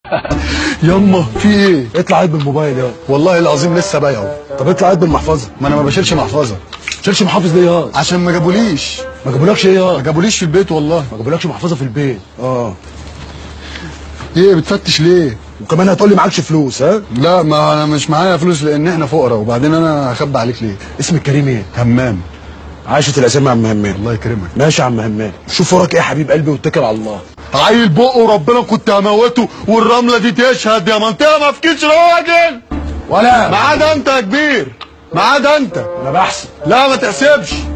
يما في ايه اطلع عيد بالموبايل يا والله العظيم لسه بايعه طب اطلع عيد بالمحفظه ما انا ما بشيلش محفظه شيلش محافظ ليه يا عشان ما جابوليش ما جابولكش ايه ما يا جابوليش في البيت والله ما جابولكش محفظه في البيت اه ايه بتفتش ليه وكمان هتقول لي معكش فلوس ها لا ما انا مش معايا فلوس لان احنا فقراء وبعدين انا هخبي عليك ليه اسم الكريم ايه همام عاشت الاسامي يا عم همام الله يكرمك ماشي يا عم همام شوف وراك ايه يا حبيب قلبي واتكل على الله عيل بقه ربنا كنت هموته والرمله دي تشهد يا منطقه ما فيكيش راجل ولا ما عدا انت يا كبير ما عدا انت انا بحسب لا ما تحسبش